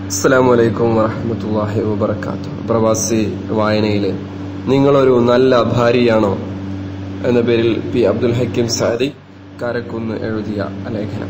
അസ്സാം വലൈക്കും വറഹമത്തല്ലാഹി വബർക്കാത്തു പ്രവാസി വായനയില് നിങ്ങളൊരു നല്ല ഭാര്യയാണോ എന്ന പേരിൽ പി അബ്ദുൽ ഹക്കീം സാദി കാരക്കുന്ന് എഴുതിയ ലേഖനം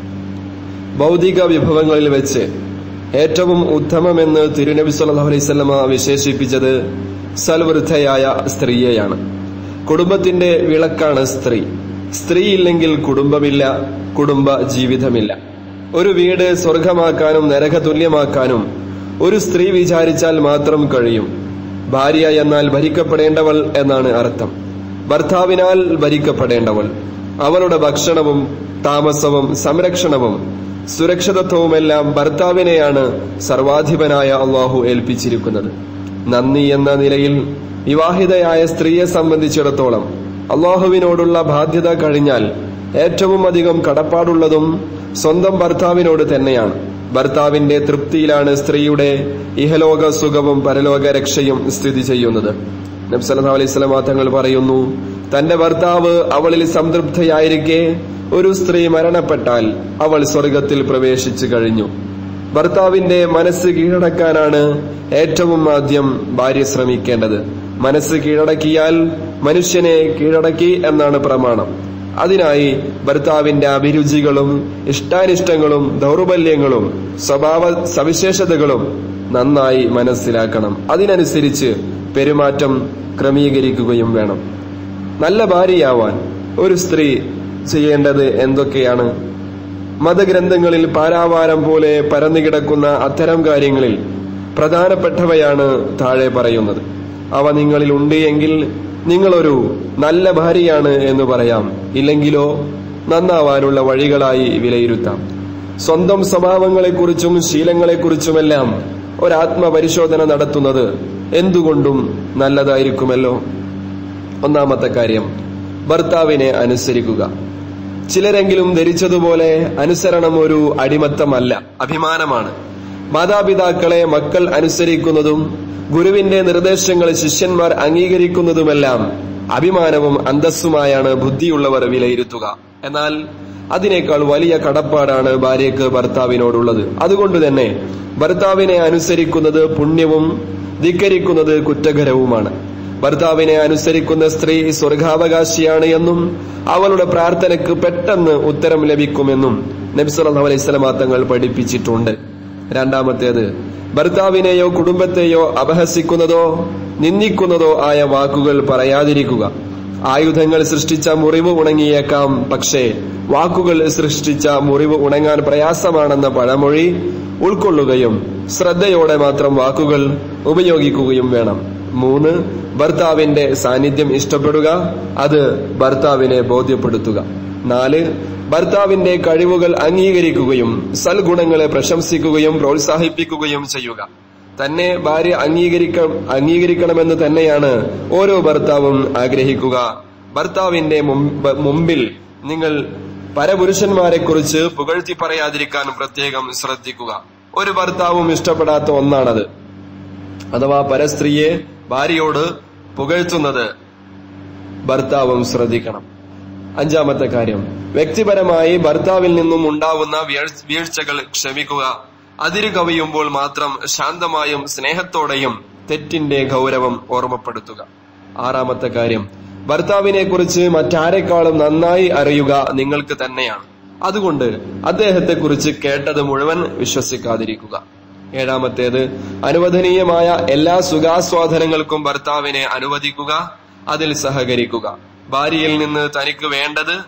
ഭൗതിക വിഭവങ്ങളിൽ വെച്ച് ഏറ്റവും ഉത്തമമെന്ന് തിരുനബി സല്ലല്ലാഹു അലൈഹി വസല്ലമ വിശേഷിപ്പിച്ചത് സൽവൃദ്ധയായ സ്ത്രീയെയാണ് കുടുംബത്തിന്റെ വിളക്കാണ് സ്ത്രീ സ്ത്രീ ഇല്ലെങ്കിൽ കുടുംബമില്ല കുടുംബ ജീവിതമില്ല ഒരു വീട് സ്വർഗമാക്കാനും നരക തുല്യമാക്കാനും ഒരു സ്ത്രീ വിചാരിച്ചാൽ മാത്രം കഴിയും ഭാര്യ എന്നാൽ ഭരിക്കപ്പെടേണ്ടവൾ എന്നാണ് അർത്ഥം ഭർത്താവിനാൽ ഭരിക്കപ്പെടേണ്ടവൾ അവളുടെ ഭക്ഷണവും താമസവും സംരക്ഷണവും സുരക്ഷിതത്വവുമെല്ലാം ഭർത്താവിനെയാണ് സർവാധിപനായ അള്ളാഹു ഏൽപ്പിച്ചിരിക്കുന്നത് നന്ദി എന്ന നിലയിൽ വിവാഹിതയായ സ്ത്രീയെ സംബന്ധിച്ചിടത്തോളം അള്ളാഹുവിനോടുള്ള ബാധ്യത കഴിഞ്ഞാൽ ഏറ്റവും അധികം കടപ്പാടുള്ളതും സ്വന്തം ഭർത്താവിനോട് തന്നെയാണ് ഭർത്താവിന്റെ തൃപ്തിയിലാണ് സ്ത്രീയുടെ ഇഹലോക സുഖവും പരലോക രക്ഷയും സ്ഥിതി ചെയ്യുന്നത് നബ്സല്ലാ അലൈഹി സ്വലമാ തങ്ങൾ പറയുന്നു തന്റെ ഭർത്താവ് അവളിൽ സംതൃപ്തയായിരിക്കെ ഒരു സ്ത്രീ മരണപ്പെട്ടാൽ അവൾ സ്വർഗത്തിൽ പ്രവേശിച്ചു കഴിഞ്ഞു ഭർത്താവിന്റെ മനസ്സ് കീഴടക്കാനാണ് ഏറ്റവും ആദ്യം ഭാര്യ ശ്രമിക്കേണ്ടത് മനസ്സ് കീഴടക്കിയാൽ മനുഷ്യനെ കീഴടക്കി എന്നാണ് പ്രമാണം അതിനായി ഭർത്താവിന്റെ അഭിരുചികളും ഇഷ്ടാനിഷ്ടങ്ങളും ദൗർബല്യങ്ങളും സ്വഭാവ സവിശേഷതകളും നന്നായി മനസ്സിലാക്കണം അതിനനുസരിച്ച് പെരുമാറ്റം ക്രമീകരിക്കുകയും വേണം നല്ല ഭാര്യയാവാൻ ഒരു സ്ത്രീ ചെയ്യേണ്ടത് എന്തൊക്കെയാണ് മതഗ്രന്ഥങ്ങളിൽ പാരാവാരം പോലെ പരന്നുകിടക്കുന്ന അത്തരം കാര്യങ്ങളിൽ പ്രധാനപ്പെട്ടവയാണ് താഴെ പറയുന്നത് അവ നിങ്ങളിൽ ഉണ്ട് എങ്കിൽ നിങ്ങളൊരു നല്ല ഭാര്യയാണ് എന്ന് പറയാം ഇല്ലെങ്കിലോ നന്നാവാനുള്ള വഴികളായി വിലയിരുത്താം സ്വന്തം സ്വഭാവങ്ങളെക്കുറിച്ചും ശീലങ്ങളെക്കുറിച്ചുമെല്ലാം ഒരാത്മപരിശോധന നടത്തുന്നത് എന്തുകൊണ്ടും നല്ലതായിരിക്കുമല്ലോ ഒന്നാമത്തെ കാര്യം ഭർത്താവിനെ അനുസരിക്കുക ചിലരെങ്കിലും ധരിച്ചതുപോലെ അനുസരണം ഒരു അടിമത്തമല്ല അഭിമാനമാണ് മാതാപിതാക്കളെ മക്കൾ അനുസരിക്കുന്നതും ഗുരുവിന്റെ നിർദ്ദേശങ്ങൾ ശിഷ്യന്മാർ അംഗീകരിക്കുന്നതുമെല്ലാം അഭിമാനവും അന്തസ്സുമായാണ് ബുദ്ധിയുള്ളവർ വിലയിരുത്തുക എന്നാൽ അതിനേക്കാൾ വലിയ കടപ്പാടാണ് ഭാര്യയ്ക്ക് ഭർത്താവിനോടുള്ളത് അതുകൊണ്ട് തന്നെ ഭർത്താവിനെ അനുസരിക്കുന്നത് പുണ്യവും ധിക്കരിക്കുന്നത് കുറ്റകരവുമാണ് ഭർത്താവിനെ അനുസരിക്കുന്ന സ്ത്രീ സ്വർഗാവകാശിയാണ് എന്നും അവളുടെ പ്രാർത്ഥനയ്ക്ക് പെട്ടെന്ന് ഉത്തരം ലഭിക്കുമെന്നും നബ്സല്ലാ അലൈസ്ലാം തങ്ങൾ പഠിപ്പിച്ചിട്ടുണ്ട് രണ്ടാമത്തേത് ഭർത്താവിനെയോ കുടുംബത്തെയോ അപഹസിക്കുന്നതോ നിന്ദിക്കുന്നതോ ആയ വാക്കുകൾ പറയാതിരിക്കുക ആയുധങ്ങൾ സൃഷ്ടിച്ച മുറിവ് ഉണങ്ങിയേക്കാം പക്ഷേ വാക്കുകൾ സൃഷ്ടിച്ച മുറിവ് ഉണങ്ങാൻ പ്രയാസമാണെന്ന പഴമൊഴി ഉൾക്കൊള്ളുകയും ശ്രദ്ധയോടെ മാത്രം വാക്കുകൾ ഉപയോഗിക്കുകയും വേണം മൂന്ന് ഭർത്താവിന്റെ സാന്നിധ്യം ഇഷ്ടപ്പെടുക അത് ഭർത്താവിനെ ബോധ്യപ്പെടുത്തുക നാല് ഭർത്താവിന്റെ കഴിവുകൾ അംഗീകരിക്കുകയും സൽഗുണങ്ങളെ പ്രശംസിക്കുകയും പ്രോത്സാഹിപ്പിക്കുകയും ചെയ്യുക തന്നെ ഭാര്യ അംഗീകരിക്ക അംഗീകരിക്കണമെന്ന് തന്നെയാണ് ഓരോ ഭർത്താവും ആഗ്രഹിക്കുക ഭർത്താവിന്റെ മുമ്പിൽ നിങ്ങൾ പരപുരുഷന്മാരെ കുറിച്ച് പുകഴ്ത്തി പറയാതിരിക്കാൻ പ്രത്യേകം ശ്രദ്ധിക്കുക ഒരു ഭർത്താവും ഇഷ്ടപ്പെടാത്ത ഒന്നാണത് അഥവാ പരസ്ത്രീയെ ഭാര്യയോട് പുകഴ്ത്തുന്നത് ഭർത്താവും ശ്രദ്ധിക്കണം അഞ്ചാമത്തെ കാര്യം വ്യക്തിപരമായി ഭർത്താവിൽ നിന്നും ഉണ്ടാവുന്ന വീഴ്ചകൾ ക്ഷമിക്കുക അതിരു കവിയുമ്പോൾ മാത്രം ശാന്തമായും സ്നേഹത്തോടെയും തെറ്റിന്റെ ഗൗരവം ഓർമ്മപ്പെടുത്തുക ആറാമത്തെ കാര്യം ഭർത്താവിനെ കുറിച്ച് മറ്റാരെക്കാളും നന്നായി അറിയുക നിങ്ങൾക്ക് തന്നെയാണ് അതുകൊണ്ട് അദ്ദേഹത്തെക്കുറിച്ച് കേട്ടത് മുഴുവൻ വിശ്വസിക്കാതിരിക്കുക ഏഴാമത്തേത് അനുവദനീയമായ എല്ലാ സുഖാസ്വാദനങ്ങൾക്കും ഭർത്താവിനെ അനുവദിക്കുക അതിൽ സഹകരിക്കുക ഭാര്യയിൽ നിന്ന് തനിക്ക് വേണ്ടത്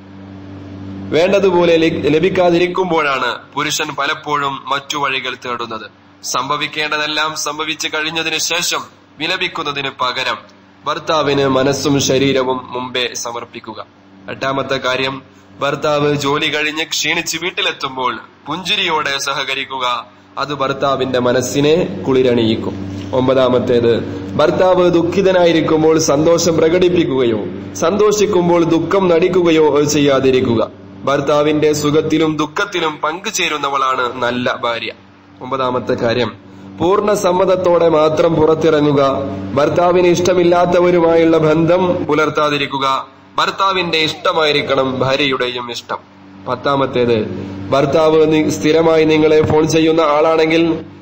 വേണ്ടതുപോലെ ലഭിക്കാതിരിക്കുമ്പോഴാണ് പുരുഷൻ പലപ്പോഴും മറ്റു വഴികൾ തേടുന്നത് സംഭവിക്കേണ്ടതെല്ലാം സംഭവിച്ചു കഴിഞ്ഞതിന് ശേഷം വിലപിക്കുന്നതിന് പകരം ഭർത്താവിന് മനസ്സും ശരീരവും മുമ്പേ സമർപ്പിക്കുക എട്ടാമത്തെ കാര്യം ഭർത്താവ് ജോലി കഴിഞ്ഞ് ക്ഷീണിച്ച് വീട്ടിലെത്തുമ്പോൾ പുഞ്ചിരിയോടെ സഹകരിക്കുക അത് ഭർത്താവിന്റെ മനസ്സിനെ കുളിരണിയിക്കും ഒമ്പതാമത്തേത് ഭർത്താവ് ദുഃഖിതനായിരിക്കുമ്പോൾ സന്തോഷം പ്രകടിപ്പിക്കുകയോ സന്തോഷിക്കുമ്പോൾ ദുഃഖം നടിക്കുകയോ ചെയ്യാതിരിക്കുക ഭർത്താവിന്റെ സുഖത്തിലും ദുഃഖത്തിലും പങ്കുചേരുന്നവളാണ് നല്ല ഭാര്യ ഒമ്പതാമത്തെ കാര്യം പൂർണ്ണ സമ്മതത്തോടെ മാത്രം പുറത്തിറങ്ങുക ഭർത്താവിന് ഇഷ്ടമില്ലാത്തവരുമായുള്ള ബന്ധം പുലർത്താതിരിക്കുക ഭർത്താവിന്റെ ഇഷ്ടമായിരിക്കണം ഭാര്യയുടെയും ഇഷ്ടം പത്താമത്തേത് ഭർത്താവ് നി- സ്ഥിരമായി നിങ്ങളെ ഫോൺ ചെയ്യുന്ന ആളാണെങ്കിൽ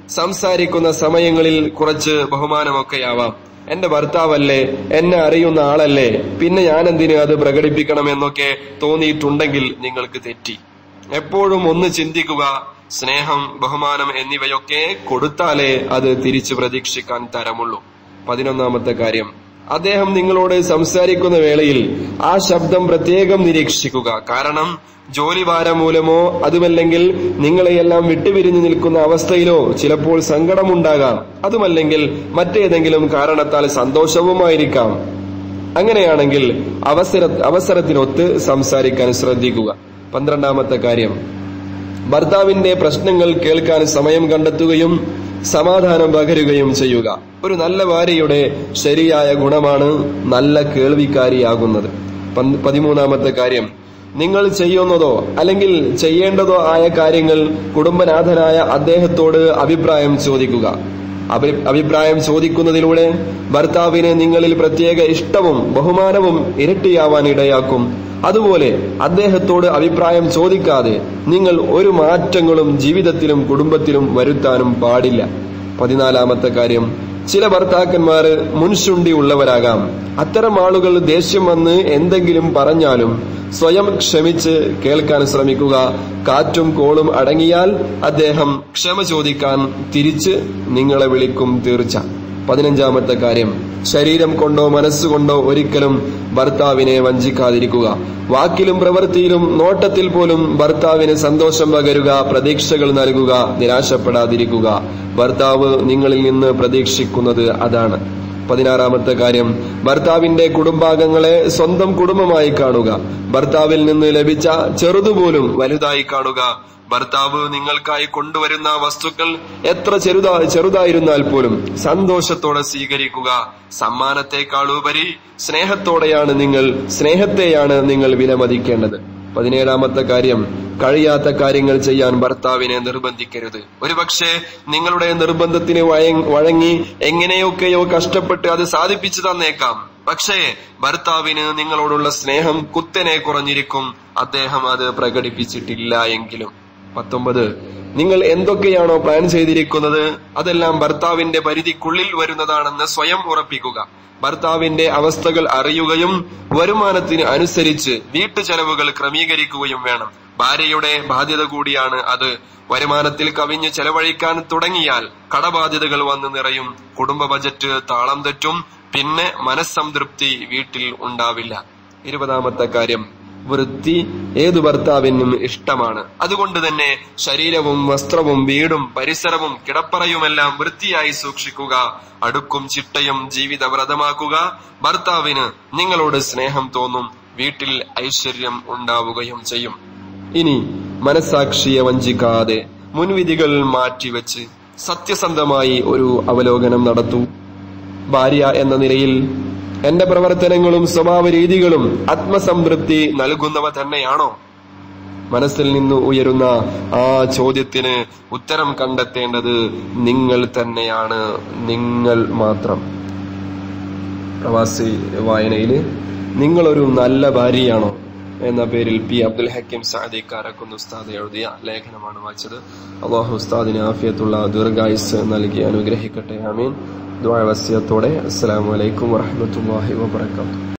സംസാരിക്കുന്ന സമയങ്ങളിൽ കുറച്ച് ബഹുമാനമൊക്കെയാവാം എന്റെ ഭർത്താവല്ലേ എന്നെ അറിയുന്ന ആളല്ലേ പിന്നെ ഞാനെന്തിന് അത് പ്രകടിപ്പിക്കണമെന്നൊക്കെ തോന്നിയിട്ടുണ്ടെങ്കിൽ നിങ്ങൾക്ക് തെറ്റി എപ്പോഴും ഒന്ന് ചിന്തിക്കുക സ്നേഹം ബഹുമാനം എന്നിവയൊക്കെ കൊടുത്താലേ അത് തിരിച്ചു പ്രതീക്ഷിക്കാൻ തരമുള്ളൂ പതിനൊന്നാമത്തെ കാര്യം അദ്ദേഹം നിങ്ങളോട് സംസാരിക്കുന്ന വേളയിൽ ആ ശബ്ദം പ്രത്യേകം നിരീക്ഷിക്കുക കാരണം ജോലിഭാരം മൂലമോ അതുമല്ലെങ്കിൽ നിങ്ങളെയെല്ലാം വിട്ടുപിരിഞ്ഞു നിൽക്കുന്ന അവസ്ഥയിലോ ചിലപ്പോൾ സങ്കടമുണ്ടാകാം അതുമല്ലെങ്കിൽ മറ്റേതെങ്കിലും കാരണത്താൽ സന്തോഷവുമായിരിക്കാം അങ്ങനെയാണെങ്കിൽ അവസര അവസരത്തിനൊത്ത് സംസാരിക്കാൻ ശ്രദ്ധിക്കുക പന്ത്രണ്ടാമത്തെ കാര്യം ഭർത്താവിന്റെ പ്രശ്നങ്ങൾ കേൾക്കാൻ സമയം കണ്ടെത്തുകയും സമാധാനം പകരുകയും ചെയ്യുക ഒരു നല്ല ഭാര്യയുടെ ശരിയായ ഗുണമാണ് നല്ല കേൾവിക്കാരിയാകുന്നത് പന്ത് പതിമൂന്നാമത്തെ കാര്യം നിങ്ങൾ ചെയ്യുന്നതോ അല്ലെങ്കിൽ ചെയ്യേണ്ടതോ ആയ കാര്യങ്ങൾ കുടുംബനാഥനായ അദ്ദേഹത്തോട് അഭിപ്രായം ചോദിക്കുക അഭി- അഭിപ്രായം ചോദിക്കുന്നതിലൂടെ ഭർത്താവിന് നിങ്ങളിൽ പ്രത്യേക ഇഷ്ടവും ബഹുമാനവും ഇരട്ടിയാവാൻ ഇടയാക്കും അതുപോലെ അദ്ദേഹത്തോട് അഭിപ്രായം ചോദിക്കാതെ നിങ്ങൾ ഒരു മാറ്റങ്ങളും ജീവിതത്തിലും കുടുംബത്തിലും വരുത്താനും പാടില്ല പതിനാലാമത്തെ കാര്യം ചില ഭർത്താക്കന്മാർ മുൻശുണ്ടി ഉള്ളവരാകാം അത്തരം ആളുകൾ ദേഷ്യം വന്ന് എന്തെങ്കിലും പറഞ്ഞാലും സ്വയം ക്ഷമിച്ച് കേൾക്കാൻ ശ്രമിക്കുക കാറ്റും കോളും അടങ്ങിയാൽ അദ്ദേഹം ക്ഷമ ചോദിക്കാൻ തിരിച്ച് നിങ്ങളെ വിളിക്കും തീർച്ച പതിനഞ്ചാമത്തെ കാര്യം ശരീരം കൊണ്ടോ മനസ്സുകൊണ്ടോ ഒരിക്കലും ഭർത്താവിനെ വഞ്ചിക്കാതിരിക്കുക വാക്കിലും പ്രവൃത്തിയിലും നോട്ടത്തിൽ പോലും ഭർത്താവിന് സന്തോഷം പകരുക പ്രതീക്ഷകൾ നൽകുക നിരാശപ്പെടാതിരിക്കുക ഭർത്താവ് നിങ്ങളിൽ നിന്ന് പ്രതീക്ഷിക്കുന്നത് അതാണ് പതിനാറാമത്തെ കാര്യം ഭർത്താവിന്റെ കുടുംബാംഗങ്ങളെ സ്വന്തം കുടുംബമായി കാണുക ഭർത്താവിൽ നിന്ന് ലഭിച്ച ചെറുതുപോലും വലുതായി കാണുക ഭർത്താവ് നിങ്ങൾക്കായി കൊണ്ടുവരുന്ന വസ്തുക്കൾ എത്ര ചെറുതാ ചെറുതായിരുന്നാൽ പോലും സന്തോഷത്തോടെ സ്വീകരിക്കുക സമ്മാനത്തെക്കാളുപരി സ്നേഹത്തോടെയാണ് നിങ്ങൾ സ്നേഹത്തെയാണ് നിങ്ങൾ വിലമതിക്കേണ്ടത് പതിനേഴാമത്തെ കാര്യം കഴിയാത്ത കാര്യങ്ങൾ ചെയ്യാൻ ഭർത്താവിനെ നിർബന്ധിക്കരുത് ഒരുപക്ഷെ നിങ്ങളുടെ നിർബന്ധത്തിന് വഴ- വഴങ്ങി എങ്ങനെയൊക്കെയോ കഷ്ടപ്പെട്ട് അത് സാധിപ്പിച്ചു തന്നേക്കാം പക്ഷേ ഭർത്താവിന് നിങ്ങളോടുള്ള സ്നേഹം കുത്തനെ കുറഞ്ഞിരിക്കും അദ്ദേഹം അത് പ്രകടിപ്പിച്ചിട്ടില്ല എങ്കിലും പത്തൊമ്പത് നിങ്ങൾ എന്തൊക്കെയാണോ പ്ലാൻ ചെയ്തിരിക്കുന്നത് അതെല്ലാം ഭർത്താവിന്റെ പരിധിക്കുള്ളിൽ വരുന്നതാണെന്ന് സ്വയം ഉറപ്പിക്കുക ഭർത്താവിന്റെ അവസ്ഥകൾ അറിയുകയും വരുമാനത്തിന് അനുസരിച്ച് വീട്ടു ചെലവുകൾ ക്രമീകരിക്കുകയും വേണം ഭാര്യയുടെ ബാധ്യത കൂടിയാണ് അത് വരുമാനത്തിൽ കവിഞ്ഞ് ചെലവഴിക്കാൻ തുടങ്ങിയാൽ കടബാധ്യതകൾ വന്ന് നിറയും കുടുംബ ബജറ്റ് താളം തെറ്റും പിന്നെ മനസ്സംതൃപ്തി വീട്ടിൽ ഉണ്ടാവില്ല ഇരുപതാമത്തെ കാര്യം വൃത്തി ഏതു ഭർത്താവിനും ഇഷ്ടമാണ് അതുകൊണ്ട് തന്നെ ശരീരവും വസ്ത്രവും വീടും പരിസരവും കിടപ്പറയുമെല്ലാം വൃത്തിയായി സൂക്ഷിക്കുക അടുക്കും ചിട്ടയും ജീവിത വ്രതമാക്കുക ഭർത്താവിന് നിങ്ങളോട് സ്നേഹം തോന്നും വീട്ടിൽ ഐശ്വര്യം ഉണ്ടാവുകയും ചെയ്യും ഇനി മനസാക്ഷിയെ വഞ്ചിക്കാതെ മുൻവിധികൾ മാറ്റിവെച്ച് സത്യസന്ധമായി ഒരു അവലോകനം നടത്തൂ ഭാര്യ എന്ന നിലയിൽ എന്റെ പ്രവർത്തനങ്ങളും സ്വഭാവ രീതികളും ആത്മസംതൃപ്തി നൽകുന്നവ തന്നെയാണോ മനസ്സിൽ നിന്ന് ഉയരുന്ന ആ ചോദ്യത്തിന് ഉത്തരം കണ്ടെത്തേണ്ടത് നിങ്ങൾ തന്നെയാണ് നിങ്ങൾ മാത്രം പ്രവാസി വായനയില് നിങ്ങളൊരു നല്ല ഭാര്യയാണോ എന്ന പേരിൽ പി അബ്ദുൽ ഹക്കീം സാദി കാരക്കുന്ന് ഉസ്താദ് എഴുതിയ ലേഖനമാണ് വായിച്ചത് അള്ളാഹു ഉസ്താദിന് ആഫിയത്തുള്ള ദീർഘായുസ് നൽകി അനുഗ്രഹിക്കട്ടെ ആമീൻ ദ്വാവസ്യത്തോടെ അസ്സലാമു അലൈക്കും വറഹമത്തല്ലാഹി വബർക്കാത്തു